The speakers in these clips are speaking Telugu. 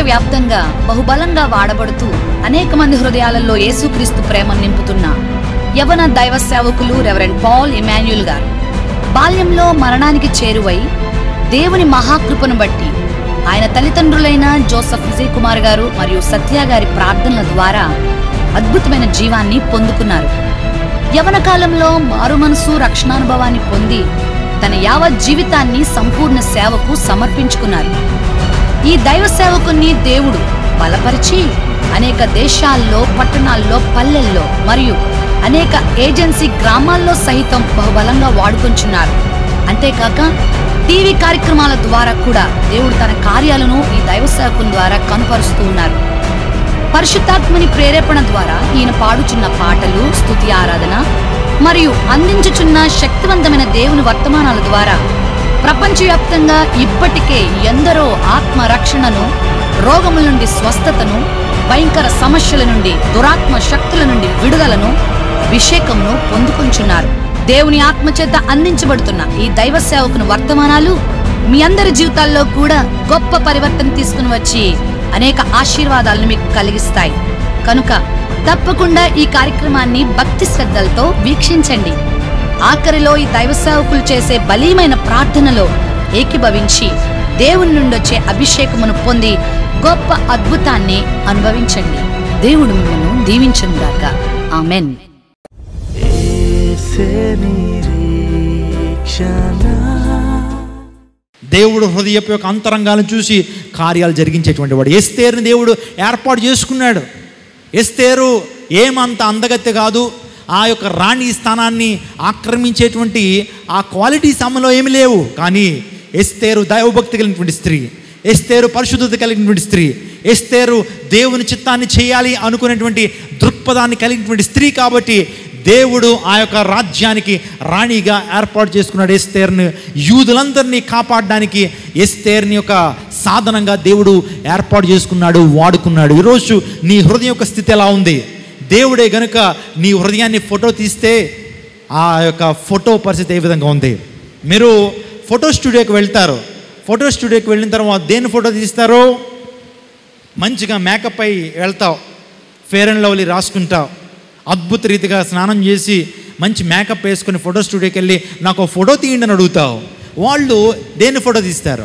ప్రపంచవ్యాప్తంగా బహుబలంగా వాడబడుతూ అనేక మంది హృదయాలలో యేసుక్రీస్తు ప్రేమను నింపుతున్న యవన దైవ సేవకులు రెవరెండ్ పాల్ ఇమాన్యుల్ గారు బాల్యంలో మరణానికి చేరువై దేవుని మహాకృపను బట్టి ఆయన తల్లిదండ్రులైన జోసఫ్ విజయ్ కుమార్ గారు మరియు సత్య గారి ప్రార్థనల ద్వారా అద్భుతమైన జీవాన్ని పొందుకున్నారు యవన కాలంలో మారు మనసు రక్షణానుభవాన్ని పొంది తన యావత్ జీవితాన్ని సంపూర్ణ సేవకు సమర్పించుకున్నారు ఈ దైవ సేవకుని దేవుడు బలపరిచి అనేక దేశాల్లో పట్టణాల్లో పల్లెల్లో మరియు అనేక ఏజెన్సీ గ్రామాల్లో సహితం బహుబలంగా వాడుకొంచున్నారు అంతేకాక టీవీ కార్యక్రమాల ద్వారా కూడా దేవుడు తన కార్యాలను ఈ దైవ సేవకుని ద్వారా కనుపరుస్తూ ఉన్నారు పరిశుద్ధాత్మని ప్రేరేపణ ద్వారా ఈయన పాడుచున్న పాటలు స్తుతి ఆరాధన మరియు అందించుచున్న శక్తివంతమైన దేవుని వర్తమానాల ద్వారా ప్రపంచవ్యాప్తంగా ఇప్పటికే ఎందరో ఆత్మ రక్షణను రోగముల నుండి స్వస్థతను భయంకర సమస్యల నుండి దురాత్మ శక్తుల నుండి విడుదలను అభిషేకంను పొందుకుంటున్నారు దేవుని ఆత్మ చేత అందించబడుతున్న ఈ దైవ సేవకుని వర్తమానాలు మీ అందరి జీవితాల్లో కూడా గొప్ప పరివర్తన తీసుకుని వచ్చి అనేక ఆశీర్వాదాలను మీకు కలిగిస్తాయి కనుక తప్పకుండా ఈ కార్యక్రమాన్ని భక్తి శ్రద్ధలతో వీక్షించండి ఆఖరిలో ఈ దైవ సేవకులు చేసే బలీయమైన ప్రార్థనలో ఏకీభవించి దేవుని నుండి వచ్చే అభిషేకమును పొంది గొప్ప అద్భుతాన్ని అనుభవించండి దేవుడు మిమ్మల్ని దీవించుగాక ఆమెన్ ఏసే నిరీక్షణ దేవుడు హృదయపు యొక్క అంతరంగాలను చూసి కార్యాలు జరిగించేటువంటి వాడు ఎస్తేరుని దేవుడు ఏర్పాటు చేసుకున్నాడు ఎస్తేరు ఏమంత అందగత్తె కాదు ఆ యొక్క రాణి స్థానాన్ని ఆక్రమించేటువంటి ఆ క్వాలిటీస్ ఆమెలో ఏమి లేవు కానీ ఎస్తేరు దైవభక్తి కలిగినటువంటి స్త్రీ ఎస్తేరు పరిశుద్ధత కలిగినటువంటి స్త్రీ ఎస్తేరు దేవుని చిత్తాన్ని చేయాలి అనుకునేటువంటి దృక్పథాన్ని కలిగినటువంటి స్త్రీ కాబట్టి దేవుడు ఆ యొక్క రాజ్యానికి రాణిగా ఏర్పాటు చేసుకున్నాడు ఎస్తేర్ని యూదులందరినీ కాపాడడానికి ఎస్తేర్ని యొక్క సాధనంగా దేవుడు ఏర్పాటు చేసుకున్నాడు వాడుకున్నాడు ఈరోజు నీ హృదయం యొక్క స్థితి ఎలా ఉంది దేవుడే గనుక నీ హృదయాన్ని ఫోటో తీస్తే ఆ యొక్క ఫోటో పరిస్థితి ఏ విధంగా ఉంది మీరు ఫోటో స్టూడియోకి వెళ్తారు ఫోటో స్టూడియోకి వెళ్ళిన తర్వాత దేన్ని ఫోటో తీస్తారు మంచిగా మేకప్ అయి వెళ్తావు ఫేర్ అండ్ లవ్లీ రాసుకుంటావు అద్భుత రీతిగా స్నానం చేసి మంచి మేకప్ వేసుకుని ఫోటో స్టూడియోకి వెళ్ళి నాకు ఒక ఫోటో తీయండి అని అడుగుతావు వాళ్ళు దేన్ని ఫోటో తీస్తారు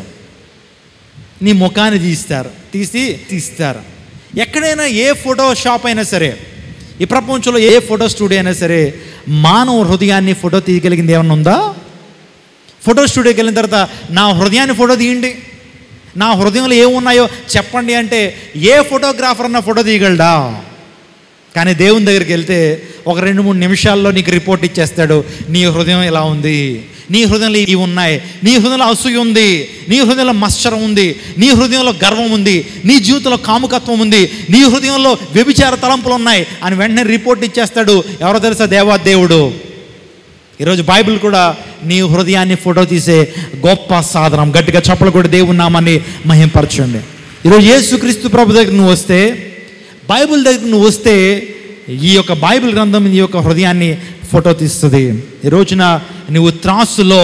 నీ ముఖాన్ని తీస్తారు తీసి తీస్తారు ఎక్కడైనా ఏ ఫోటో షాప్ అయినా సరే ఈ ప్రపంచంలో ఏ ఫోటో స్టూడియో అయినా సరే మానవ హృదయాన్ని ఫోటో తీయగలిగింది ఏమన్నా ఉందా ఫోటో స్టూడియోకి వెళ్ళిన తర్వాత నా హృదయాన్ని ఫోటో తీయండి నా హృదయంలో ఏమున్నాయో చెప్పండి అంటే ఏ ఫోటోగ్రాఫర్ అన్న ఫోటో తీయగలడా కానీ దేవుని దగ్గరికి వెళ్తే ఒక రెండు మూడు నిమిషాల్లో నీకు రిపోర్ట్ ఇచ్చేస్తాడు నీ హృదయం ఎలా ఉంది నీ హృదయంలో ఇవి ఉన్నాయి నీ హృదయంలో అసూయ ఉంది నీ హృదయంలో మత్సరం ఉంది నీ హృదయంలో గర్వం ఉంది నీ జీవితంలో కాముకత్వం ఉంది నీ హృదయంలో వ్యభిచార తలంపులు ఉన్నాయి అని వెంటనే రిపోర్ట్ ఇచ్చేస్తాడు ఎవరో తెలుసా దేవా దేవుడు ఈరోజు బైబిల్ కూడా నీ హృదయాన్ని ఫోటో తీసే గొప్ప సాధనం గట్టిగా చప్పలు కూడా దేవుని నామాన్ని మహింపరచండి ఈరోజు యేసుక్రీస్తు ప్రభు దగ్గర నువ్వు వస్తే బైబిల్ దగ్గర నువ్వు వస్తే ఈ యొక్క బైబిల్ గ్రంథం నీ యొక్క హృదయాన్ని ఫోటో తీస్తుంది ఈ రోజున నువ్వు త్రాసులో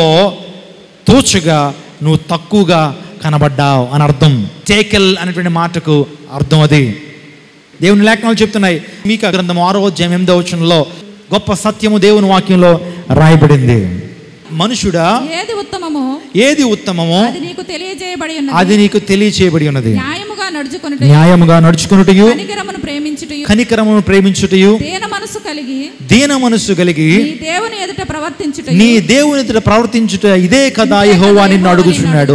తోచుగా నువ్వు తక్కువగా కనబడ్డావు అని అర్థం టేకెల్ అనేటువంటి మాటకు అర్థం అది దేవుని లేఖనాలు చెప్తున్నాయి మీక గ్రంథం ఆరో అధ్యాయం ఎనిమిదో వచనంలో గొప్ప సత్యము దేవుని వాక్యంలో రాయబడింది మనుషుడా ఏది ఉత్తమమో ఏది ఉత్తమమో అది నీకు తెలియజేయబడి ఉన్నది అది నీకు తెలియచేయబడి ఉన్నది న్యాయముగా నడుచుకొనుట న్యాయముగా నడుచుకున్నటయు కనికరమును ప్రేమించుటయు కనికరమును ప్రేమించుటయు దేన మనసు కలిగి దీన మనస్సు కలిగి నీ దేవుని ఎదుట ప్రవర్తించుట నీ దేవుని ఎదుట ప్రవర్తించుట ఇదే కదా యెహోవా నిన్ను అడుగుచున్నాడు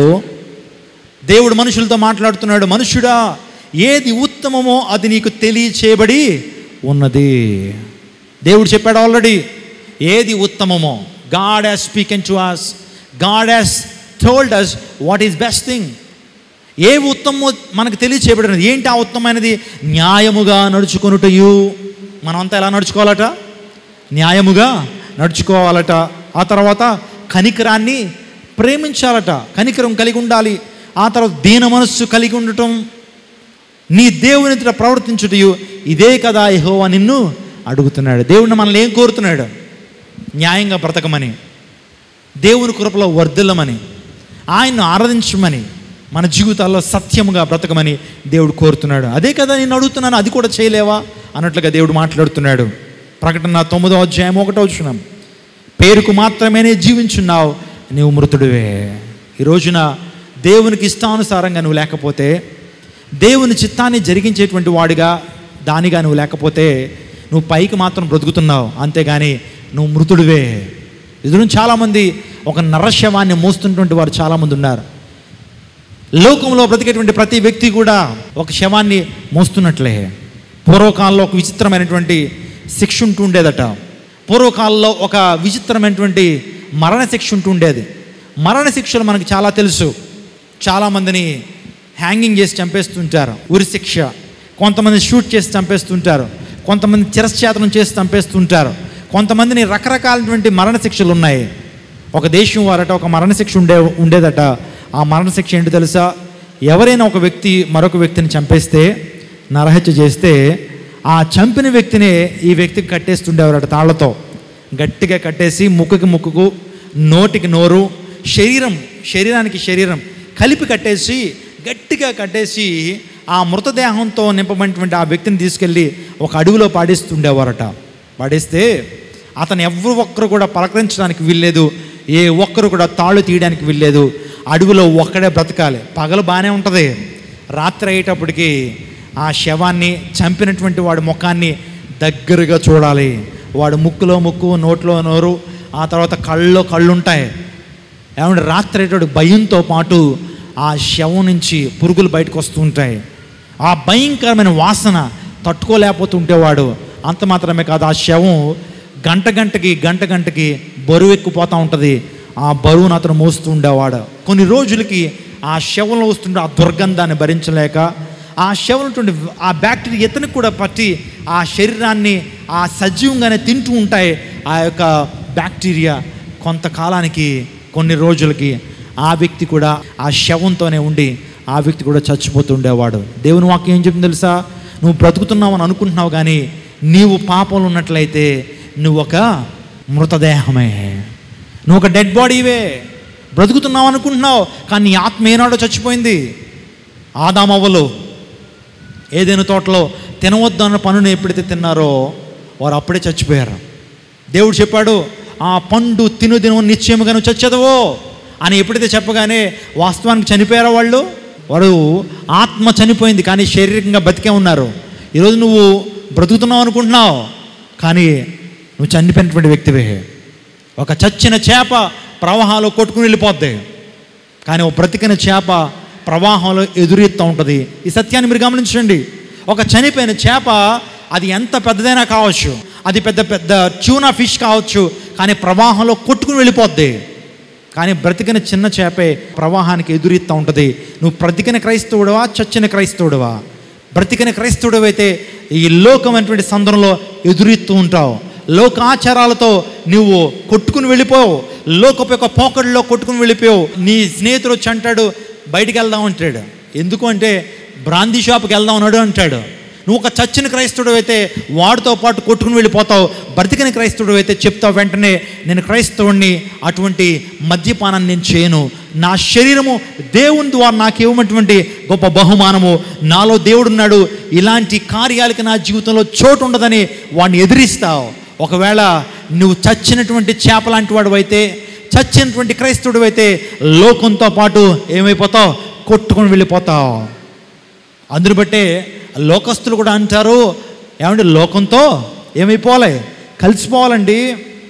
దేవుడు మనుషులతో మాట్లాడుతున్నాడు మనుషుడా ఏది ఉత్తమమో అది నీకు తెలియచేయబడి ఉన్నది దేవుడు చెప్పాడు ఆల్రెడీ ఏది ఉత్తమమో God has spoken to us God has told us what is best thing ఏ ఉత్తమో మనకు తెలియచేయబడినది ఏంటి ఆ ఉత్తమైనది న్యాయముగా నడుచుకొనుటయు మనమంతా ఎలా నడుచుకోవాలట న్యాయముగా నడుచుకోవాలట ఆ తర్వాత కనికరాన్ని ప్రేమించాలట కనికరం కలిగి ఉండాలి ఆ తర్వాత దీన మనస్సు కలిగి ఉండటం నీ దేవుని ఎదుట ప్రవర్తించుటయు ఇదే కదా యెహోవా నిన్ను అడుగుతున్నాడు దేవుడిని మనల్ని ఏం కోరుతున్నాడు న్యాయంగా బ్రతకమని దేవుని కృపలో వర్ధిల్లమని ఆయన్ను ఆరాధించమని మన జీవితాల్లో సత్యముగా బ్రతకమని దేవుడు కోరుతున్నాడు అదే కదా నేను అడుగుతున్నాను అది కూడా చేయలేవా అన్నట్లుగా దేవుడు మాట్లాడుతున్నాడు ప్రకటన తొమ్మిదో అధ్యాయం ఒకటో వచ్చినాం పేరుకు మాత్రమే జీవించున్నావు నీవు మృతుడివే ఈ రోజున దేవునికి ఇష్టానుసారంగా నువ్వు లేకపోతే దేవుని చిత్తాన్ని జరిగించేటువంటి వాడిగా దానిగా నువ్వు లేకపోతే నువ్వు పైకి మాత్రం బ్రతుకుతున్నావు అంతేగాని నువ్వు మృతుడివే ఎదురు చాలామంది ఒక నరశవాన్ని మోస్తున్నటువంటి వారు చాలామంది ఉన్నారు లోకంలో బ్రతికేటువంటి ప్రతి వ్యక్తి కూడా ఒక శవాన్ని మోస్తున్నట్లే పూర్వకాలంలో ఒక విచిత్రమైనటువంటి శిక్ష ఉంటూ ఉండేదట పూర్వకాలంలో ఒక విచిత్రమైనటువంటి మరణ శిక్ష ఉంటూ ఉండేది మరణ శిక్షలు మనకు చాలా తెలుసు చాలామందిని హ్యాంగింగ్ చేసి చంపేస్తుంటారు ఉరి శిక్ష కొంతమంది షూట్ చేసి చంపేస్తుంటారు కొంతమంది చిరశ్చేతనం చేసి చంపేస్తుంటారు కొంతమందిని రకరకాలైనటువంటి మరణ శిక్షలు ఉన్నాయి ఒక దేశం వారట ఒక మరణశిక్ష ఉండే ఉండేదట ఆ మరణశిక్ష ఏంటి తెలుసా ఎవరైనా ఒక వ్యక్తి మరొక వ్యక్తిని చంపేస్తే నరహత్య చేస్తే ఆ చంపిన వ్యక్తినే ఈ వ్యక్తికి కట్టేస్తుండేవారట తాళ్లతో గట్టిగా కట్టేసి ముక్కుకి ముక్కుకు నోటికి నోరు శరీరం శరీరానికి శరీరం కలిపి కట్టేసి గట్టిగా కట్టేసి ఆ మృతదేహంతో నింపబడినటువంటి ఆ వ్యక్తిని తీసుకెళ్ళి ఒక అడవిలో పాడేస్తుండేవారట పాడేస్తే అతను ఎవరు ఒక్కరు కూడా పలకరించడానికి వీల్లేదు ఏ ఒక్కరు కూడా తాళ్ళు తీయడానికి వీల్లేదు అడవిలో ఒక్కడే బ్రతకాలి పగలు బాగానే ఉంటుంది రాత్రి అయ్యేటప్పటికి ఆ శవాన్ని చంపినటువంటి వాడి ముఖాన్ని దగ్గరగా చూడాలి వాడు ముక్కులో ముక్కు నోట్లో నోరు ఆ తర్వాత కళ్ళలో కళ్ళు ఉంటాయి ఏమంటే రాత్రి అయ్యేటప్పుడు భయంతో పాటు ఆ శవం నుంచి పురుగులు బయటకు వస్తూ ఉంటాయి ఆ భయంకరమైన వాసన తట్టుకోలేకపోతుంటేవాడు అంత మాత్రమే కాదు ఆ శవం గంట గంటకి గంట గంటకి బరువు ఎక్కిపోతూ ఉంటుంది ఆ బరువును అతను మోస్తూ ఉండేవాడు కొన్ని రోజులకి ఆ శవంలో వస్తుండే ఆ దుర్గంధాన్ని భరించలేక ఆ శవం ఆ బ్యాక్టీరియా ఇతనికి కూడా పట్టి ఆ శరీరాన్ని ఆ సజీవంగానే తింటూ ఉంటాయి ఆ యొక్క బ్యాక్టీరియా కొంతకాలానికి కొన్ని రోజులకి ఆ వ్యక్తి కూడా ఆ శవంతోనే ఉండి ఆ వ్యక్తి కూడా చచ్చిపోతూ ఉండేవాడు దేవుని వాక్యం ఏం చెప్తుంది తెలుసా నువ్వు బ్రతుకుతున్నావు అని అనుకుంటున్నావు కానీ నీవు పాపంలో ఉన్నట్లయితే నువ్వు ఒక మృతదేహమే నువ్వు ఒక డెడ్ బాడీవే బ్రతుకుతున్నావు అనుకుంటున్నావు కానీ నీ ఆత్మ ఏనాడో చచ్చిపోయింది ఆదామవ్వలు ఏదైనా తోటలో తినవద్దు అన్న పనుని ఎప్పుడైతే తిన్నారో వారు అప్పుడే చచ్చిపోయారు దేవుడు చెప్పాడు ఆ పండు తిను దినం నిశ్చయముగా నువ్వు చచ్చదవో అని ఎప్పుడైతే చెప్పగానే వాస్తవానికి చనిపోయారో వాళ్ళు వాడు ఆత్మ చనిపోయింది కానీ శారీరకంగా బతికే ఉన్నారు ఈరోజు నువ్వు బ్రతుకుతున్నావు అనుకుంటున్నావు కానీ నువ్వు చనిపోయినటువంటి వ్యక్తివే ఒక చచ్చిన చేప ప్రవాహాలు కొట్టుకుని వెళ్ళిపోద్ది కానీ ఒక బ్రతికిన చేప ప్రవాహంలో ఎదురెత్తా ఉంటుంది ఈ సత్యాన్ని మీరు గమనించండి ఒక చనిపోయిన చేప అది ఎంత పెద్దదైనా కావచ్చు అది పెద్ద పెద్ద ట్యూనా ఫిష్ కావచ్చు కానీ ప్రవాహంలో కొట్టుకుని వెళ్ళిపోద్ది కానీ బ్రతికిన చిన్న చేపే ప్రవాహానికి ఎదురెత్తా ఉంటుంది నువ్వు బ్రతికిన క్రైస్తవుడవా చచ్చిన క్రైస్తవుడవా బ్రతికిన క్రైస్తవుడవైతే ఈ లోకమైనటువంటి సందర్భంలో ఎదురెత్తూ ఉంటావు లోక ఆచారాలతో నువ్వు కొట్టుకుని వెళ్ళిపోవు లోకపు యొక్క పోకడలో కొట్టుకుని వెళ్ళిపోయావు నీ స్నేహితుడు వచ్చి అంటాడు బయటికి వెళ్దాం అంటాడు ఎందుకు అంటే బ్రాందీ షాప్కి వెళ్దాం అన్నాడు అంటాడు నువ్వు ఒక చచ్చిన క్రైస్తవుడు అయితే వాడితో పాటు కొట్టుకుని వెళ్ళిపోతావు బ్రతికిన క్రైస్తవుడు అయితే చెప్తావు వెంటనే నేను క్రైస్తవుడిని అటువంటి మద్యపానాన్ని నేను చేయను నా శరీరము దేవుని ద్వారా నాకు ఇవ్వనటువంటి గొప్ప బహుమానము నాలో దేవుడున్నాడు ఇలాంటి కార్యాలకి నా జీవితంలో చోటు ఉండదని వాడిని ఎదిరిస్తావు ఒకవేళ నువ్వు చచ్చినటువంటి చేప లాంటి వాడు అయితే చచ్చినటువంటి క్రైస్తవుడు అయితే లోకంతో పాటు ఏమైపోతావు కొట్టుకొని వెళ్ళిపోతావు అందుని బట్టే లోకస్తులు కూడా అంటారు ఏమంటే లోకంతో ఏమైపోవాలి కలిసిపోవాలండి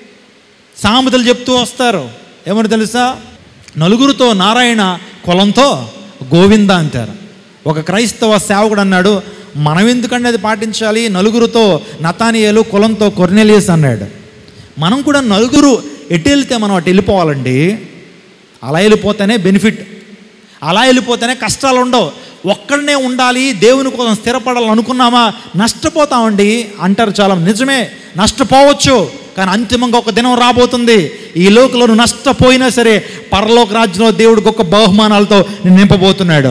సామెతలు చెప్తూ వస్తారు ఏమని తెలుసా నలుగురితో నారాయణ కులంతో గోవింద అంటారు ఒక క్రైస్తవ సేవకుడు అన్నాడు మనం ఎందుకంటే అది పాటించాలి నలుగురితో నతానియలు కులంతో కొర్నెలియస్ అన్నాడు మనం కూడా నలుగురు ఎటు వెళ్తే మనం అటు వెళ్ళిపోవాలండి అలా వెళ్ళిపోతేనే బెనిఫిట్ అలా వెళ్ళిపోతేనే కష్టాలు ఉండవు ఒక్కడనే ఉండాలి దేవుని కోసం స్థిరపడాలని అనుకున్నామా నష్టపోతామండి అంటారు చాలా నిజమే నష్టపోవచ్చు కానీ అంతిమంగా ఒక దినం రాబోతుంది ఈ లోకంలో నువ్వు నష్టపోయినా సరే పరలోక రాజ్యంలో దేవుడు గొప్ప బహుమానాలతో నిన్ను నింపబోతున్నాడు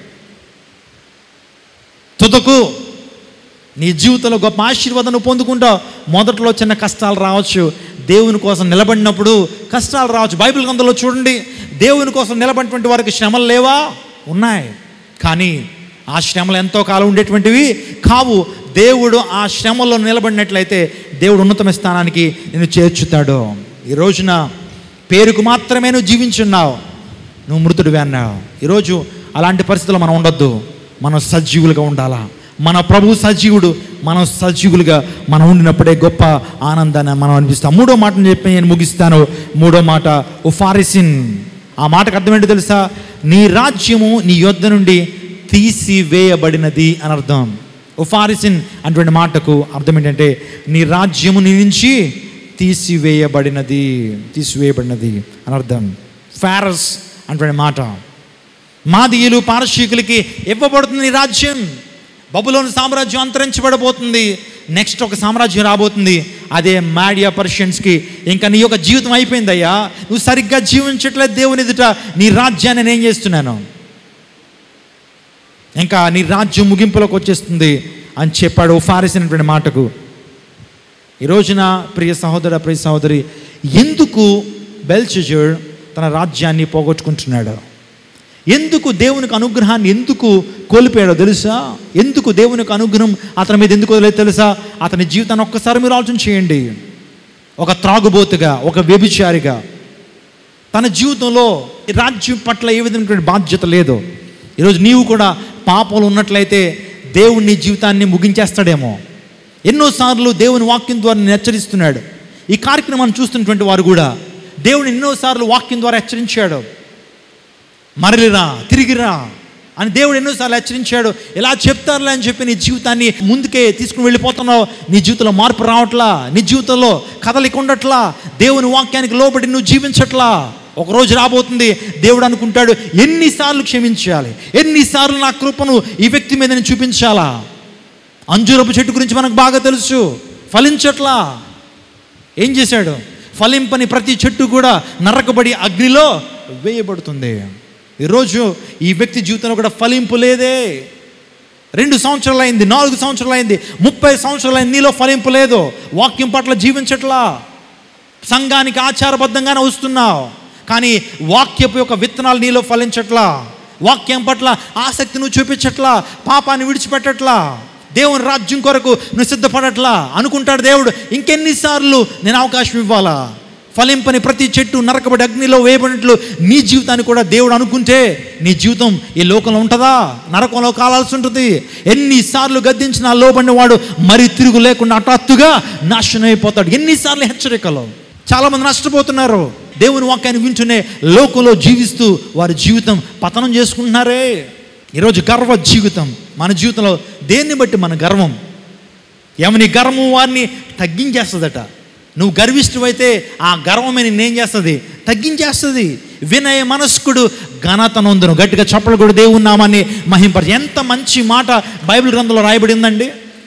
తుదకు నీ జీవితంలో గొప్ప ఆశీర్వాదం నువ్వు పొందుకుంటావు మొదట్లో చిన్న కష్టాలు రావచ్చు దేవుని కోసం నిలబడినప్పుడు కష్టాలు రావచ్చు బైబిల్ గ్రంథంలో చూడండి దేవుని కోసం నిలబడినటువంటి వారికి శ్రమలు లేవా ఉన్నాయి కానీ ఆ శ్రమలు ఎంతో కాలం ఉండేటువంటివి కావు దేవుడు ఆ శ్రమలో నిలబడినట్లయితే దేవుడు ఉన్నతమైన స్థానానికి నేను చేర్చుతాడు ఈ రోజున పేరుకు మాత్రమే నువ్వు జీవించున్నావు నువ్వు మృతుడివి అన్నావు ఈరోజు అలాంటి పరిస్థితుల్లో మనం ఉండొద్దు మనం సజీవులుగా ఉండాలా మన ప్రభు సజీవుడు మనం సజీవులుగా మనం ఉండినప్పుడే గొప్ప ఆనందాన్ని మనం అనిపిస్తాం మూడో మాటను చెప్పి నేను ముగిస్తాను మూడో మాట ఉఫారిసిన్ ఆ మాటకు అర్థం ఏంటో తెలుసా నీ రాజ్యము నీ యొద్ద నుండి తీసివేయబడినది అని అర్థం ఉఫారిసిన్ అటువంటి మాటకు అర్థం ఏంటంటే నీ రాజ్యము నీ నుంచి తీసివేయబడినది తీసివేయబడినది అని అర్థం ఫారస్ అటువంటి మాట మాదీయులు పారశీకులకి ఇవ్వబడుతుంది ఈ రాజ్యం బబులోని సామ్రాజ్యం అంతరించబడబోతుంది నెక్స్ట్ ఒక సామ్రాజ్యం రాబోతుంది అదే మాడియా పర్షియన్స్కి ఇంకా నీ యొక్క జీవితం అయిపోయిందయ్యా నువ్వు సరిగ్గా జీవించట్లేదు దేవుని ఎదుట నీ రాజ్యాన్ని నేను ఏం చేస్తున్నాను ఇంకా నీ రాజ్యం ముగింపులోకి వచ్చేస్తుంది అని చెప్పాడు ఫారిసినటువంటి మాటకు ఈ రోజున ప్రియ సహోదర ప్రియ సహోదరి ఎందుకు బెల్చజర్ తన రాజ్యాన్ని పోగొట్టుకుంటున్నాడు ఎందుకు దేవునికి అనుగ్రహాన్ని ఎందుకు కోల్పోయాడో తెలుసా ఎందుకు దేవునికి అనుగ్రహం అతని మీద ఎందుకు వదిలేదు తెలుసా అతని జీవితాన్ని ఒక్కసారి మీరు ఆలోచన చేయండి ఒక త్రాగుబోతుగా ఒక వ్యభిచారిగా తన జీవితంలో ఈ రాజ్యం పట్ల ఏ విధమైనటువంటి బాధ్యత లేదు ఈరోజు నీవు కూడా పాపంలో ఉన్నట్లయితే దేవుడు నీ జీవితాన్ని ముగించేస్తాడేమో ఎన్నోసార్లు దేవుని వాక్యం ద్వారా నేను హెచ్చరిస్తున్నాడు ఈ కార్యక్రమాన్ని చూస్తున్నటువంటి వారు కూడా దేవుని ఎన్నోసార్లు వాక్యం ద్వారా హెచ్చరించాడు మరలిరా తిరిగిరా అని దేవుడు ఎన్నోసార్లు హెచ్చరించాడు ఇలా చెప్తారులే అని చెప్పి నీ జీవితాన్ని ముందుకే తీసుకుని వెళ్ళిపోతున్నావు నీ జీవితంలో మార్పు రావట్లా నీ జీవితంలో కదలిక ఉండట్లా దేవుని వాక్యానికి లోబడి నువ్వు జీవించట్లా ఒక రోజు రాబోతుంది దేవుడు అనుకుంటాడు ఎన్నిసార్లు క్షమించాలి ఎన్నిసార్లు నా కృపను ఈ వ్యక్తి మీద నేను చూపించాలా అంజూరపు చెట్టు గురించి మనకు బాగా తెలుసు ఫలించట్లా ఏం చేశాడు ఫలింపని ప్రతి చెట్టు కూడా నరకబడి అగ్నిలో వేయబడుతుంది ఈరోజు ఈ వ్యక్తి జీవితంలో కూడా ఫలింపు లేదే రెండు సంవత్సరాలు అయింది నాలుగు సంవత్సరాలు అయింది ముప్పై సంవత్సరాలు అయింది నీలో ఫలింపు లేదు వాక్యం పట్ల జీవించట్లా సంఘానికి ఆచారబద్ధంగానే వస్తున్నావు కానీ వాక్యపు యొక్క విత్తనాలు నీలో ఫలించట్లా వాక్యం పట్ల ఆసక్తి నువ్వు చూపించట్లా పాపాన్ని విడిచిపెట్టట్లా దేవుని రాజ్యం కొరకు నువ్వు సిద్ధపడట్లా అనుకుంటాడు దేవుడు ఇంకెన్నిసార్లు నేను అవకాశం ఇవ్వాలా ఫలింపని ప్రతి చెట్టు నరకబడి అగ్నిలో వేయబడినట్లు నీ జీవితాన్ని కూడా దేవుడు అనుకుంటే నీ జీవితం ఈ లోకంలో ఉంటుందా నరకంలో కాలాల్సి ఉంటుంది ఎన్నిసార్లు గద్దించిన లోబడిన వాడు మరి తిరుగు లేకుండా హఠాత్తుగా నాశనం అయిపోతాడు ఎన్నిసార్లు హెచ్చరికలు చాలామంది నష్టపోతున్నారు దేవుని వాక్యాన్ని వింటూనే లోకంలో జీవిస్తూ వారి జీవితం పతనం చేసుకుంటున్నారే ఈరోజు గర్వ జీవితం మన జీవితంలో దేన్ని బట్టి మన గర్వం ఎవని గర్వం వారిని తగ్గించేస్తుందట నువ్వు గర్విష్ఠువైతే ఆ గర్వమే నిన్నేం చేస్తుంది తగ్గించేస్తుంది వినయ మనస్కుడు ఘనత నొందును గట్టిగా చప్పలు కూడా దేవుని నామాన్ని మహింపరచు ఎంత మంచి మాట బైబిల్ గ్రంథంలో రాయబడి ఉందండి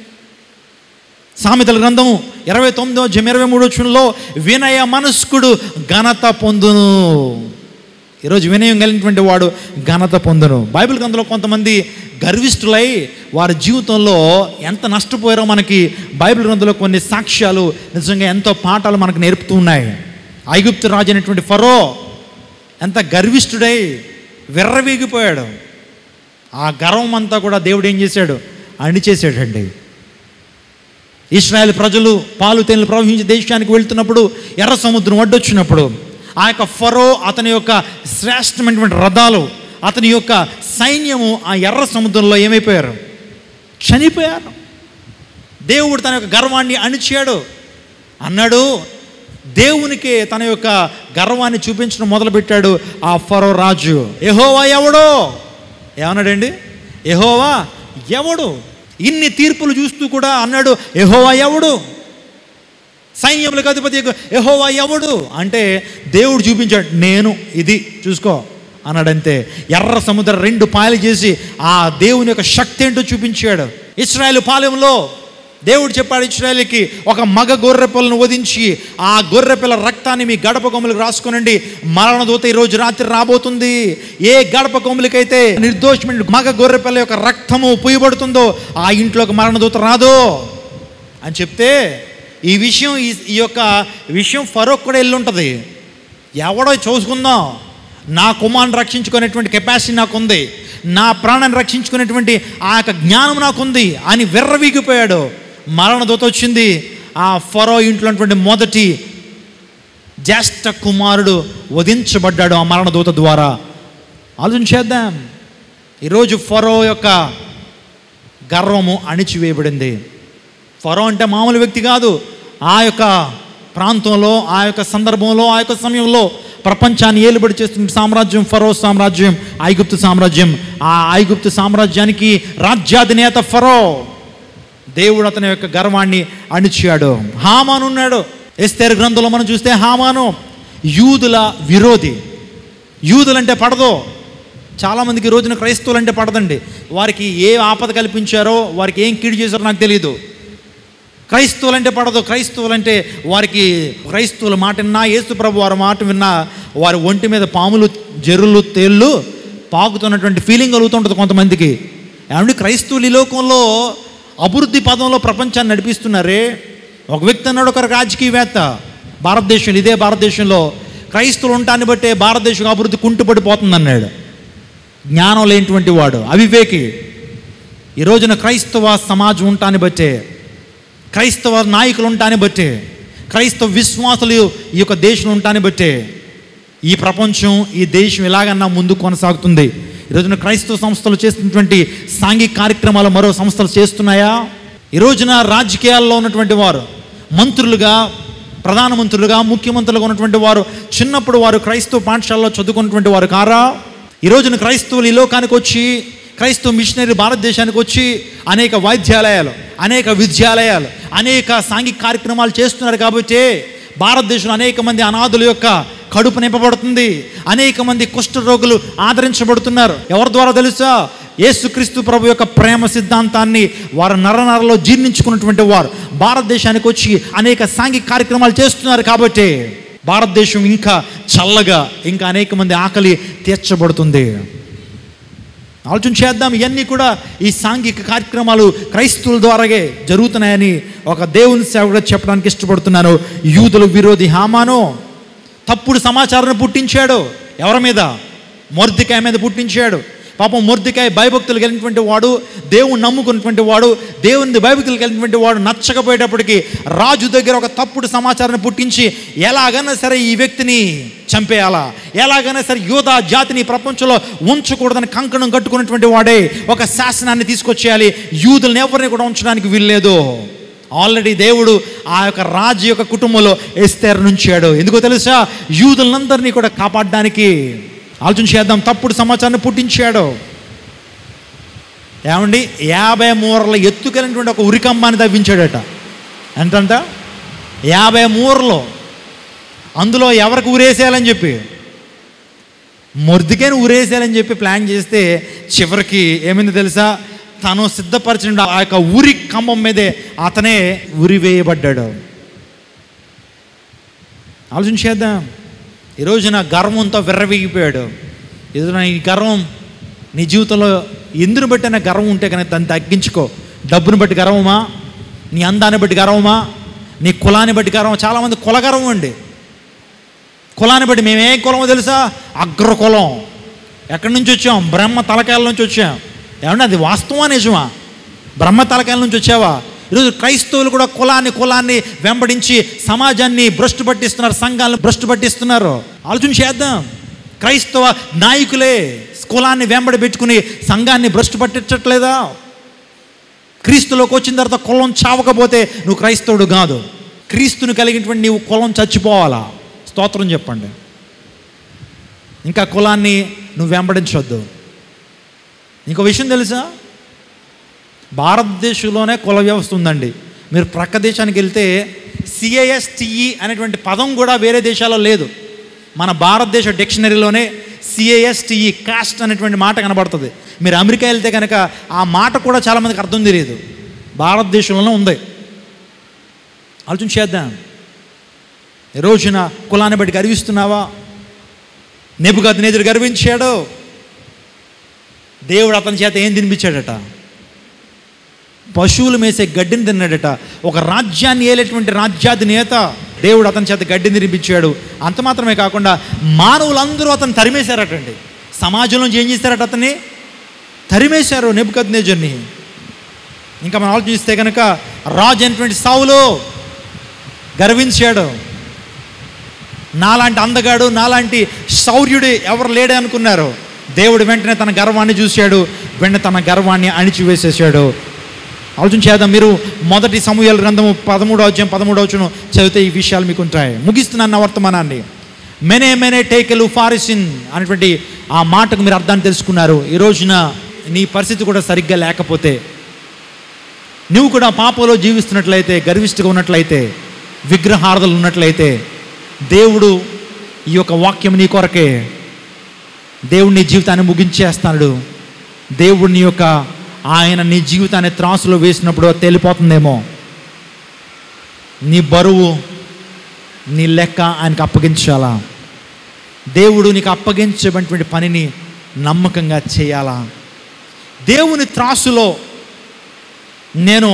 సామెతల గ్రంథము ఇరవై తొమ్మిదో జమ ఇరవై మూడో చుల్లో వినయ మనస్కుడు ఘనత పొందును ఈరోజు వినయం కలిగినటువంటి వాడు ఘనత పొందును బైబిల్ గ్రంథంలో కొంతమంది గర్విష్ఠులై వారి జీవితంలో ఎంత నష్టపోయారో మనకి బైబిల్ గ్రంథంలో కొన్ని సాక్ష్యాలు నిజంగా ఎంతో పాఠాలు మనకు నేర్పుతూ ఉన్నాయి ఐగుప్తు రాజు అయినటువంటి ఫరో ఎంత గర్విష్ఠుడై విర్రవీగిపోయాడు ఆ గర్వం అంతా కూడా దేవుడు ఏం చేశాడు అణిచేసాడండి ఇస్రాయేల్ ప్రజలు పాలు తేనెలు ప్రవహించే దేశానికి వెళ్తున్నప్పుడు ఎర్ర సముద్రం అడ్డొచ్చినప్పుడు ఆ యొక్క ఫరో అతని యొక్క శ్రేష్టమైనటువంటి రథాలు అతని యొక్క సైన్యము ఆ ఎర్ర సముద్రంలో ఏమైపోయారు చనిపోయారు దేవుడు తన యొక్క గర్వాన్ని అణిచాడు అన్నాడు దేవునికి తన యొక్క గర్వాన్ని చూపించడం మొదలుపెట్టాడు ఆ ఫరో రాజు ఎహోవా ఎవడో ఏమన్నాడండి ఎహోవా ఎవడు ఇన్ని తీర్పులు చూస్తూ కూడా అన్నాడు ఎహోవా ఎవడు సైన్యములకు అధిపతి ఎహోవా ఎవడు అంటే దేవుడు చూపించాడు నేను ఇది చూసుకో అన్నాడంతే ఎర్ర సముద్రం రెండు పాయలు చేసి ఆ దేవుని యొక్క శక్తి ఏంటో చూపించాడు ఇస్రాయేల్ పాలెంలో దేవుడు చెప్పాడు ఇస్రాయేల్కి ఒక మగ గొర్రె పిల్లను వధించి ఆ గొర్రె పిల్ల రక్తాన్ని మీ గడప కొమ్ములకు రాసుకునండి మరణదూత ఈరోజు రాత్రి రాబోతుంది ఏ గడప కొమ్ములకైతే నిర్దోషమైన మగ గొర్రె పిల్ల యొక్క రక్తము పూయబడుతుందో ఆ ఇంట్లోకి మరణదూత రాదు అని చెప్తే ఈ విషయం ఈ ఈ యొక్క విషయం ఫరోక్ కూడా వెళ్ళి ఉంటుంది ఎవడో చూసుకుందాం నా కుమారుని రక్షించుకునేటువంటి కెపాసిటీ నాకు ఉంది నా ప్రాణాన్ని రక్షించుకునేటువంటి ఆ యొక్క జ్ఞానం నాకుంది అని విర్రవీగిపోయాడు మరణ దూత వచ్చింది ఆ ఫరో ఇంట్లో ఉన్నటువంటి మొదటి జ్యేష్ఠ కుమారుడు వధించబడ్డాడు ఆ మరణ దూత ద్వారా ఆలోచన చేద్దాం ఈరోజు ఫరో యొక్క గర్వము అణిచివేయబడింది ఫరో అంటే మామూలు వ్యక్తి కాదు ఆ యొక్క ప్రాంతంలో ఆ యొక్క సందర్భంలో ఆ యొక్క సమయంలో ప్రపంచాన్ని ఏలుబడి చేస్తున్న సామ్రాజ్యం ఫరో సామ్రాజ్యం ఐగుప్తు సామ్రాజ్యం ఆ ఐగుప్తు సామ్రాజ్యానికి రాజ్యాధినేత ఫరో దేవుడు అతని యొక్క గర్వాన్ని అణిచాడు హామాను ఉన్నాడు ఎస్తేరు గ్రంథంలో మనం చూస్తే హామాను యూదుల విరోధి యూదులంటే పడదు చాలామందికి ఈ రోజున క్రైస్తవులు అంటే పడదండి వారికి ఏ ఆపద కల్పించారో వారికి ఏం కీడు చేశారో నాకు తెలియదు క్రైస్తవులు అంటే పడదు క్రైస్తవులు అంటే వారికి క్రైస్తవుల మాట విన్నా యేసు ప్రభు వారి మాట విన్నా వారి ఒంటి మీద పాములు జర్రులు తేళ్ళు పాకుతున్నటువంటి ఫీలింగ్ కలుగుతుంటుంది కొంతమందికి ఏమంటే క్రైస్తవులు ఈ లోకంలో అభివృద్ధి పదంలో ప్రపంచాన్ని నడిపిస్తున్నారే ఒక వ్యక్తి అన్నాడు ఒక రాజకీయవేత్త భారతదేశంలో ఇదే భారతదేశంలో క్రైస్తవులు ఉంటాన్ని బట్టే భారతదేశం అభివృద్ధి కుంటుపడిపోతుంది అన్నాడు జ్ఞానం లేనిటువంటి వాడు అవివేకి ఈ రోజున క్రైస్తవ సమాజం ఉంటాన్ని బట్టే క్రైస్తవ నాయకులు ఉంటాన్ని బట్టే క్రైస్తవ విశ్వాసులు ఈ యొక్క దేశం ఉంటాన్ని బట్టే ఈ ప్రపంచం ఈ దేశం ఇలాగన్నా ముందు కొనసాగుతుంది ఈ రోజున క్రైస్తవ సంస్థలు చేస్తున్నటువంటి సాంఘిక కార్యక్రమాలు మరో సంస్థలు చేస్తున్నాయా ఈ రోజున రాజకీయాల్లో ఉన్నటువంటి వారు మంత్రులుగా ప్రధానమంత్రులుగా ముఖ్యమంత్రులుగా ఉన్నటువంటి వారు చిన్నప్పుడు వారు క్రైస్తవ పాఠశాలలో చదువుకున్నటువంటి వారు కారా ఈ రోజున క్రైస్తవులు ఈ లోకానికి వచ్చి క్రైస్తవ మిషనరీ భారతదేశానికి వచ్చి అనేక వైద్యాలయాలు అనేక విద్యాలయాలు అనేక సాంఘిక కార్యక్రమాలు చేస్తున్నారు కాబట్టి భారతదేశంలో అనేక మంది అనాథుల యొక్క కడుపు నింపబడుతుంది అనేక మంది కుష్ఠ రోగులు ఆదరించబడుతున్నారు ఎవరి ద్వారా తెలుసా యేసుక్రీస్తు ప్రభు యొక్క ప్రేమ సిద్ధాంతాన్ని వారు నరనరలో జీర్ణించుకున్నటువంటి వారు భారతదేశానికి వచ్చి అనేక సాంఘిక కార్యక్రమాలు చేస్తున్నారు కాబట్టి భారతదేశం ఇంకా చల్లగా ఇంకా అనేక మంది ఆకలి తీర్చబడుతుంది ఆలోచన చేద్దాం ఇవన్నీ కూడా ఈ సాంఘిక కార్యక్రమాలు క్రైస్తవుల ద్వారాగే జరుగుతున్నాయని ఒక దేవుని సేవకుడు చెప్పడానికి ఇష్టపడుతున్నాను యూదుల విరోధి హామాను తప్పుడు సమాచారాన్ని పుట్టించాడు ఎవరి మీద మొర్దికాయ మీద పుట్టించాడు పాపం మొర్దికాయ భయభక్తులు కలిగినటువంటి వాడు దేవుని నమ్ముకున్నటువంటి వాడు దేవుని భయభక్తులు కలిగినటువంటి వాడు నచ్చకపోయేటప్పటికి రాజు దగ్గర ఒక తప్పుడు సమాచారాన్ని పుట్టించి ఎలాగైనా సరే ఈ వ్యక్తిని చంపేయాలా ఎలాగైనా సరే యోధా జాతిని ప్రపంచంలో ఉంచకూడదని కంకణం కట్టుకున్నటువంటి వాడే ఒక శాసనాన్ని తీసుకొచ్చేయాలి యూదులను ఎవరిని కూడా ఉంచడానికి వీల్లేదు ఆల్రెడీ దేవుడు ఆ యొక్క రాజు యొక్క కుటుంబంలో ఎస్తేర్ నుంచాడు ఎందుకో తెలుసా యూదులందరినీ కూడా కాపాడడానికి ఆలోచన చేద్దాం తప్పుడు సమాచారాన్ని పుట్టించాడు ఏమండి యాభై మూరల ఎత్తుకెళ్ళినటువంటి ఒక ఉరికంబాన్ని తవ్వించాడట ఎంతంట యాభై మూరలు అందులో ఎవరికి ఊరేసేయాలని చెప్పి మొర్దికైన ఊరేసేయాలని చెప్పి ప్లాన్ చేస్తే చివరికి ఏమైంది తెలుసా తను సిద్ధపరిచిన ఆ యొక్క ఊరి కంబం మీదే అతనే ఉరి వేయబడ్డాడు ఆలోచన చేద్దాం ఈ రోజున గర్వంతో విర్రవీగిపోయాడు ఏదైనా ఈ గర్వం నీ జీవితంలో ఎందును బట్టిన గర్వం ఉంటే కనుక దాన్ని తగ్గించుకో డబ్బును బట్టి గర్వమా నీ అందాన్ని బట్టి గర్వమా నీ కులాన్ని బట్టి గర్వం చాలామంది కుల గర్వం అండి కులాన్ని బట్టి మేము ఏ కులమో తెలుసా అగ్ర కులం ఎక్కడి నుంచి వచ్చాం బ్రహ్మ తలకాయల నుంచి వచ్చాం ఏమన్నా అది వాస్తవా నిజమా బ్రహ్మ తలకాయల నుంచి వచ్చావా ఈరోజు క్రైస్తవులు కూడా కులాన్ని కులాన్ని వెంబడించి సమాజాన్ని భ్రష్టు పట్టిస్తున్నారు సంఘాలను భ్రష్టు పట్టిస్తున్నారు ఆలోచన చేద్దాం క్రైస్తవ నాయకులే కులాన్ని వెంబడి పెట్టుకుని సంఘాన్ని భ్రష్టు పట్టించట్లేదా క్రీస్తులోకి వచ్చిన తర్వాత కులం చావకపోతే నువ్వు క్రైస్తవుడు కాదు క్రీస్తుని కలిగినటువంటి నీవు కులం చచ్చిపోవాలా స్తోత్రం చెప్పండి ఇంకా కులాన్ని నువ్వు వెంబడించొద్దు ఇంకో విషయం తెలుసా భారతదేశంలోనే కుల వ్యవస్థ ఉందండి మీరు ప్రక్క దేశానికి వెళ్తే సిఏఎస్టిఈ అనేటువంటి పదం కూడా వేరే దేశాల్లో లేదు మన భారతదేశ డిక్షనరీలోనే సిఏఎస్టిఈ కాస్ట్ అనేటువంటి మాట కనబడుతుంది మీరు అమెరికా వెళ్తే కనుక ఆ మాట కూడా చాలామందికి అర్థం తెలియదు భారతదేశంలోనే ఉంది ఆలోచన చేద్దాం ఈ రోజున కులాన్ని బట్టి గర్విస్తున్నావా నెబుగద్ నేదురు గర్వించాడు దేవుడు అతని చేత ఏం తినిపించాడట పశువులు మేసే గడ్డిని తిన్నాడట ఒక రాజ్యాన్ని ఏలేటువంటి రాజ్యాధినేత దేవుడు అతని చేత గడ్డి నిరిపించాడు అంత మాత్రమే కాకుండా మానవులందరూ అతను తరిమేశారటండి సమాజంలో ఏం చేశారట అతన్ని తరిమేశారు నెబుకద్నేజర్ని ఇంకా మనం ఆలోచిస్తే కనుక రాజు అయినటువంటి సౌలు గర్వించాడు నాలాంటి అందగాడు నాలాంటి శౌర్యుడు ఎవరు లేడే అనుకున్నారు దేవుడు వెంటనే తన గర్వాన్ని చూశాడు వెంటనే తన గర్వాన్ని అణిచివేసేసాడు ఆలోచన చేద్దాం మీరు మొదటి సమూహాల గ్రంథము పదమూడో అధ్యాయం పదమూడో వచ్చును చదివితే ఈ విషయాలు మీకు ఉంటాయి ముగిస్తున్నాను నా వర్తమానాన్ని మెనే మెనే టేకెలు ఫారిసిన్ అనేటువంటి ఆ మాటకు మీరు అర్థాన్ని తెలుసుకున్నారు ఈ రోజున నీ పరిస్థితి కూడా సరిగ్గా లేకపోతే నువ్వు కూడా పాపంలో జీవిస్తున్నట్లయితే గర్విష్ఠగా ఉన్నట్లయితే విగ్రహార్థలు ఉన్నట్లయితే దేవుడు ఈ యొక్క వాక్యం నీ కొరకే దేవుడు నీ జీవితాన్ని ముగించేస్తాడు దేవుడు నీ యొక్క ఆయన నీ జీవితాన్ని త్రాసులో వేసినప్పుడు అది తేలిపోతుందేమో నీ బరువు నీ లెక్క ఆయనకు అప్పగించాలా దేవుడు నీకు అప్పగించేటువంటి పనిని నమ్మకంగా చేయాలా దేవుని త్రాసులో నేను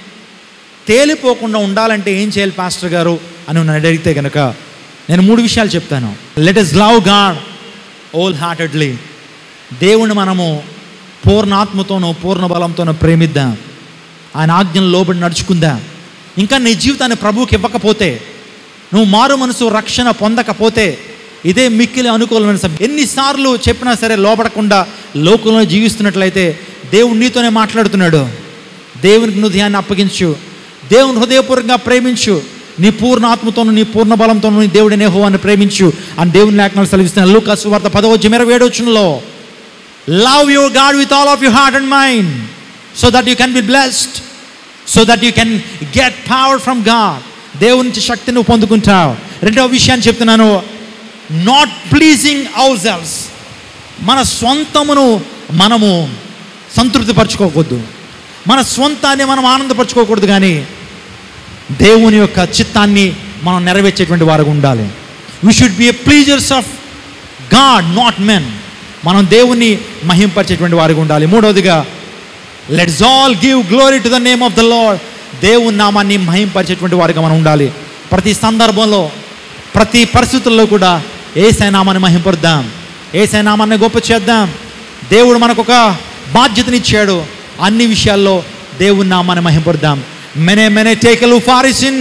తేలిపోకుండా ఉండాలంటే ఏం చేయాలి పాస్టర్ గారు అని నన్ను అడిగితే కనుక నేను మూడు విషయాలు చెప్తాను let us love God whole heartedly దేవుని మనము పూర్ణాత్మతోనూ పూర్ణ బలంతోనూ ప్రేమిద్దాం ఆయన ఆజ్ఞలు లోబడి నడుచుకుందాం ఇంకా నీ జీవితాన్ని ప్రభువుకి ఇవ్వకపోతే నువ్వు మారు మనసు రక్షణ పొందకపోతే ఇదే మిక్కిలి అనుకూలమైన సమయం ఎన్నిసార్లు చెప్పినా సరే లోపడకుండా లోకంలో జీవిస్తున్నట్లయితే దేవుడు నీతోనే మాట్లాడుతున్నాడు దేవునికి నువ్వు ధ్యాన్ని అప్పగించు దేవుని హృదయపూర్వకంగా ప్రేమించు నీ పూర్ణ ఆత్మతోను నీ పూర్ణ బలంతోను నీ దేవుడినే హోవాన్ని ప్రేమించు అని దేవుని లేఖనాలు సెలవిస్తున్నాను లూకాసు వార్త పదవచ్చు ఇరవై ఏడవచ్చులో love your God with all of your heart and mind so that you can be blessed so that you can get power from God దేవుని నుంచి శక్తిని నువ్వు పొందుకుంటావు రెండవ విషయాన్ని చెప్తున్నాను నాట్ ప్లీజింగ్ అవర్ సెల్స్ మన స్వంతమును మనము సంతృప్తిపరచుకోకూడదు మన స్వంతాన్ని మనం ఆనందపరచుకోకూడదు కానీ దేవుని యొక్క చిత్తాన్ని మనం నెరవేర్చేటువంటి వారు ఉండాలి we should be a pleasers of God not men మనం దేవుని మహింపరిచేటువంటి వారికి ఉండాలి మూడవదిగా let's all give glory to the name of the Lord దేవుని నామాన్ని మహింపరిచేటువంటి వారిగా మనం ఉండాలి ప్రతి సందర్భంలో ప్రతి పరిస్థితుల్లో కూడా ఏసై నామాన్ని మహింపరుద్దాం ఏసై నామాన్ని గొప్ప చేద్దాం దేవుడు మనకు ఒక బాధ్యతనిచ్చాడు అన్ని విషయాల్లో దేవుని నామాన్ని మహింపరుద్దాం మెనే మెనే టేకలు ఫారిసిన్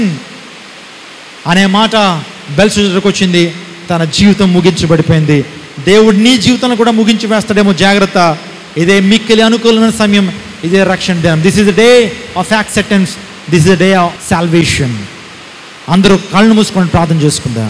అనే మాట బెల్సుజర్కి వచ్చింది తన జీవితం ముగించబడిపోయింది దేవుడు నీ జీవితంలో కూడా ముగించి వేస్తాడేమో జాగ్రత్త ఇదే మిక్కిలి అనుకూలమైన సమయం ఇదే రక్షణ దినం this is the day of acceptance this is the day of salvation అందరూ కళ్ళు మూసుకొని ప్రార్థన చేసుకుందాం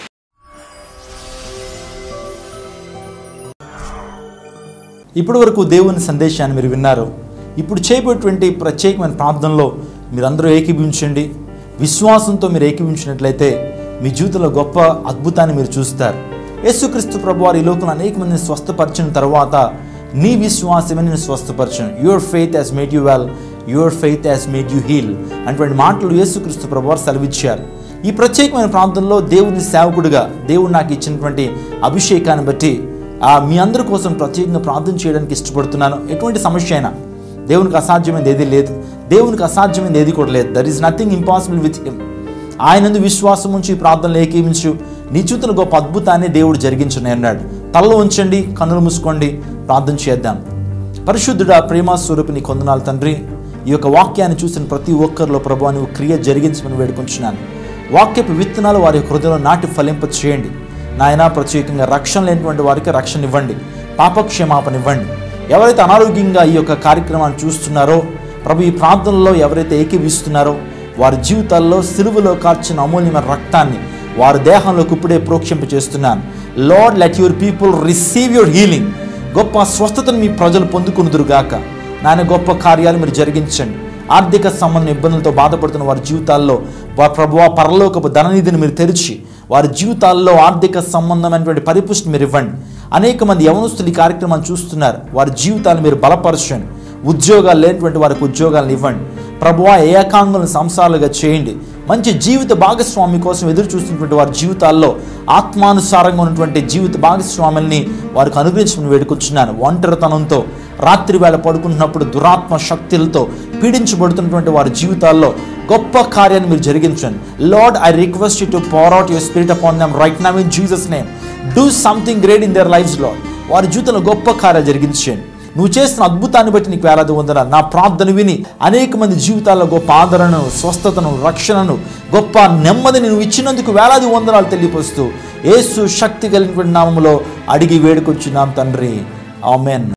ఇప్పటి వరకు దేవుని సందేశాన్ని మీరు విన్నారు ఇప్పుడు చేయబోయేటువంటి ప్రత్యేకమైన ప్రార్థనలో మీరందరూ ఏకీభవించండి విశ్వాసంతో మీరు ఏకీభవించినట్లయితే మీ జీవితంలో గొప్ప అద్భుతాన్ని మీరు చూస్తారు యేసుక్రీస్తు ప్రభు వారి ఈ లోకంలో అనేక మందిని స్వస్థపరిచిన తర్వాత నీ విశ్వాసమే నేను స్వస్థపరచను your faith has made you well your faith has made you heal అటువంటి మాటలు యేసుక్రీస్తు ప్రభు వారు సెలవిచ్చారు ఈ ప్రత్యేకమైన ప్రాంతంలో దేవుని సేవకుడిగా దేవుడు నాకు ఇచ్చినటువంటి అభిషేకాన్ని బట్టి ఆ మీ అందరి కోసం ప్రత్యేకంగా ప్రార్థన చేయడానికి ఇష్టపడుతున్నాను ఎటువంటి సమస్య అయినా దేవునికి అసాధ్యమైనది ఏది లేదు దేవునికి అసాధ్యమైనది ఏది కూడా లేదు there is nothing impossible with him ఆయనందు విశ్వాసం ఉంచి ఈ ప్రార్థనలు ఏకీవించు నీ చూతున్న గొప్ప అద్భుతాన్ని దేవుడు జరిగించని అన్నాడు తలలో ఉంచండి కన్నులు మూసుకోండి ప్రార్థన చేద్దాం పరిశుద్ధుడా ప్రేమ స్వరూపిని కొందనాలు తండ్రి ఈ యొక్క వాక్యాన్ని చూసిన ప్రతి ఒక్కరిలో ప్రభు నువ్వు క్రియ జరిగించమని వేడుకుంటున్నాను వాక్యపు విత్తనాలు వారి హృదయంలో నాటి ఫలింప చేయండి నాయన ప్రత్యేకంగా రక్షణ లేనటువంటి వారికి రక్షణ ఇవ్వండి పాపక్షమాపణ ఇవ్వండి ఎవరైతే అనారోగ్యంగా ఈ యొక్క కార్యక్రమాన్ని చూస్తున్నారో ప్రభు ఈ ప్రార్థనలో ఎవరైతే ఏకీవిస్తున్నారో వారి జీవితాల్లో సిలువలో కార్చిన అమూల్యమైన రక్తాన్ని వారి దేహంలోకి ఇప్పుడే ప్రోక్షింప చేస్తున్నాను Lord let your people receive your healing గొప్ప స్వస్థతను మీ ప్రజలు పొందుకునుదురుగాక నాయన గొప్ప కార్యాలు మీరు జరిగించండి ఆర్థిక సంబంధం ఇబ్బందులతో బాధపడుతున్న వారి జీవితాల్లో వారి ప్రభువా పరలోకపు ధననిధిని మీరు తెరిచి వారి జీవితాల్లో ఆర్థిక సంబంధమైనటువంటి పరిపుష్టి మీరు ఇవ్వండి అనేక మంది యవనస్తులు ఈ కార్యక్రమాన్ని చూస్తున్నారు వారి జీవితాలను మీరు బలపరచండి ఉద్యోగాలు లేనటువంటి వారికి ఉద్యోగాలను ఇవ్వండి ప్రభువా ఏకాంగులను సంసారాలుగా చేయండి మంచి జీవిత భాగస్వామి కోసం ఎదురు చూస్తున్నటువంటి వారి జీవితాల్లో ఆత్మానుసారంగా ఉన్నటువంటి జీవిత భాగస్వాముల్ని వారికి అనుగ్రహించమని వేడుకొచ్చున్నాను ఒంటరితనంతో రాత్రి వేళ పడుకుంటున్నప్పుడు దురాత్మ శక్తులతో పీడించబడుతున్నటువంటి వారి జీవితాల్లో గొప్ప కార్యాన్ని మీరు జరిగించండి Lord I request you to power out your spirit upon them right now in Jesus name do something great in their lives Lord వారి జీవితంలో గొప్ప కార్యాలు జరిగించండి నువ్వు చేస్తున్న అద్భుతాన్ని బట్టి నీకు వేలాది వందన నా ప్రార్థన విని అనేక మంది జీవితాల్లో గొప్ప ఆదరణను స్వస్థతను రక్షణను గొప్ప నెమ్మదిని నువ్వు ఇచ్చినందుకు వేలాది వందనాలు తెలియపరుస్తూ యేసు శక్తి కలిగినటువంటి నామములో అడిగి వేడుకొచ్చున్నాం తండ్రి ఆమెన్